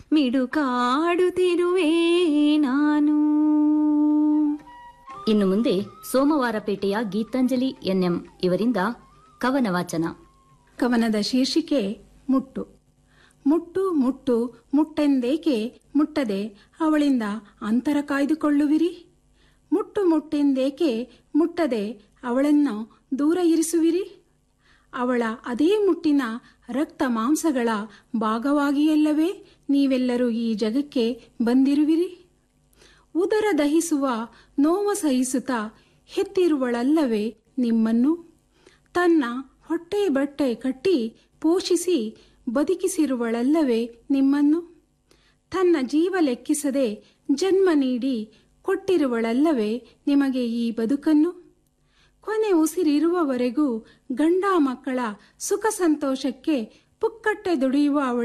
ಮಿಡುಕಾಡುತ್ತಿರುವೆ ನಾನು ಇನ್ನು ಮುಂದೆ ಸೋಮವಾರಪೇಟೆಯ ಗೀತಾಂಜಲಿ ಎನ್ಎಂ ಇವರಿಂದ ಕವನ ವಾಚನ ಕವನದ ಶೀರ್ಷಿಕೆ ಮುಟ್ಟು ಮುಟ್ಟು ಮುಟ್ಟು ಮುಟ್ಟೆಂದೇಕೆ ಮುಟ್ಟದೆ ಅವಳಿಂದ ಅಂತರ ಕಾಯ್ದುಕೊಳ್ಳುವಿರಿ ಮುಟ್ಟು ಮುಟ್ಟೆಂದೇಕೆ ಮುಟ್ಟದೆ ಅವಳನ್ನು ದೂರ ಇರಿಸುವಿರಿ ಅವಳ ಅದೇ ಮುಟ್ಟಿನ ರಕ್ತ ಮಾಂಸಗಳ ಭಾಗವಾಗಿಯಲ್ಲವೇ ನೀವೆಲ್ಲರೂ ಈ ಜಗಕ್ಕೆ ಬಂದಿರುವಿರಿ ಉದರ ದಹಿಸುವ ನೋವ ಸಹಿಸುತ್ತಾ ಹೆತ್ತಿರುವಳಲ್ಲವೇ ನಿಮ್ಮನ್ನು ತನ್ನ ಹೊಟ್ಟೆ ಬಟ್ಟೆ ಕಟ್ಟಿ ಪೋಷಿಸಿ ಬದುಕಿಸಿರುವಳಲ್ಲವೇ ನಿಮ್ಮನ್ನು ತನ್ನ ಜೀವ ಲೆಕ್ಕಿಸದೆ ಜನ್ಮ ನೀಡಿ ಕೊಟ್ಟಿರುವಳಲ್ಲವೇ ನಿಮಗೆ ಈ ಬದುಕನ್ನು ಕೊನೆ ಉಸಿರಿರುವವರೆಗೂ ಗಂಡ ಮಕ್ಕಳ ಸುಖ ಸಂತೋಷಕ್ಕೆ ಪುಕ್ಕಟ್ಟೆ ದುಡಿಯುವ ಅವಳ